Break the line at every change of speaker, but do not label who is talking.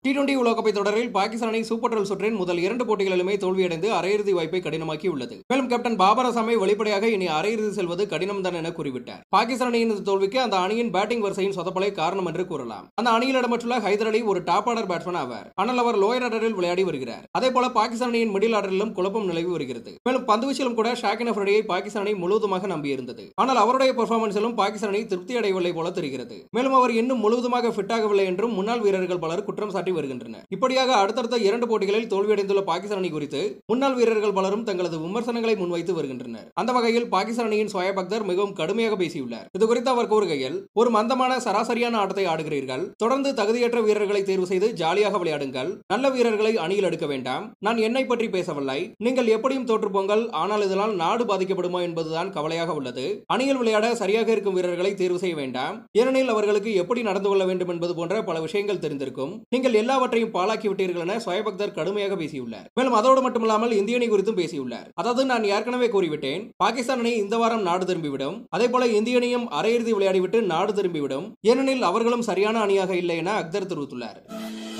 T twenty உலகக்கோப்பை தொடரில் பாகிஸ்தான் அணி சூப்பர் டுவெல் சுற்றின் முதல் இரண்டு போட்டிகளிலுமே தோல்வியடைந்து அரையிறுதி வாய்ப்பை கடினமாக்கி உள்ளது மேலும் கேப்டன் பாபர் அசாமை வெளிப்படையாக இனி அரையிறுதி செல்வது கடினம் தான் என குறிப்பிட்டார் பாகிஸ்தான் அணியின் இந்த தோல்விக்கு அந்த அணியின் பேட்டிங் வரிசையின் சொதப்பலை காரணம் என்று கூறலாம் அந்த அணியில் இடம்பெற்றுள்ள ஹைதர் அலி ஒரு டாப் ஆர்டர் பேட்ஸ்மேன் ஆவார் ஆனால் அவர் லோயர் ஆர்டரில் விளையாடி வருகிறார் அதே போல பாகிஸ்தான் அணியின் மிடில் ஆர்டரிலும் குழப்பம் நிலவி வருகிறது மேலும் பந்து வீச்சிலும் கூட ஷாக்கின் அஃப்ரடியை பாகிஸ்தான் அணி முழுவதுமாக நம்பியிருந்தது ஆனால் அவருடைய பெர்ஃபார்மன்ஸிலும் பாகிஸ்தான் அணி திருப்தி அடையவில்லை போல தெரிகிறது மேலும் அவர் இன்னும் முழுவதுமாக ஃபிட் ஆகவில்லை என்றும் முன்னாள் வீரர்கள் பலர் குற்றம் சாட்டி வருகின்றனர் இப்படியாக அடுத்தடுத்த இரண்டு போட்டிகளில் தோல்வியடைந்துள்ள பாகிஸ்தான் அணி குறித்து முன்னாள் வீரர்கள் பலரும் தங்களது விமர்சனங்களை முன்வைத்து வருகின்றனர் அந்த வகையில் பாகிஸ்தான் அணியின் சோயப் அக்தர் மிகவும் கடுமையாக பேசியுள்ளார் இது குறித்து அவர் கூறுகையில் ஒரு மந்தமான சராசரியான ஆட்டத்தை ஆடுகிறீர்கள் தொடர்ந்து தகுதியற்ற வீரர்களை தேர்வு செய்து ஜாலியாக விளையாடுங்கள் நல்ல வீரர்களை அணியில் எடுக்க வேண்டாம் நான் என்னை பற்றி பேசவில்லை நீங்கள் எப்படியும் தோற்றுப்போங்கள் ஆனால் இதனால் நாடு பாதிக்கப்படுமா என்பதுதான் கவலையாக உள்ளது அணியில் விளையாட சரியாக இருக்கும் வீரர்களை தேர்வு செய்ய வேண்டாம் ஏனெனில் அவர்களுக்கு எப்படி நடந்து கொள்ள வேண்டும் என்பது போன்ற பல விஷயங்கள் தெரிந்திருக்கும் நீங்கள் எல்லாவற்றையும் பாழாக்கி விட்டீர்கள் என சோயப் அக்தர் கடுமையாக பேசியுள்ளார் மேலும் அதோடு மட்டுமில்லாமல் இந்திய அணி குறித்தும் பேசியுள்ளார் அதாவது நான் ஏற்கனவே கூறிவிட்டேன் பாகிஸ்தான் அணி இந்த வாரம் நாடு திரும்பிவிடும் அதே போல இந்திய அணியும் அரையிறுதி விளையாடிவிட்டு நாடு திரும்பிவிடும் ஏனெனில் அவர்களும் சரியான அணியாக இல்லை என அக்தர் தெரிவித்துள்ளார்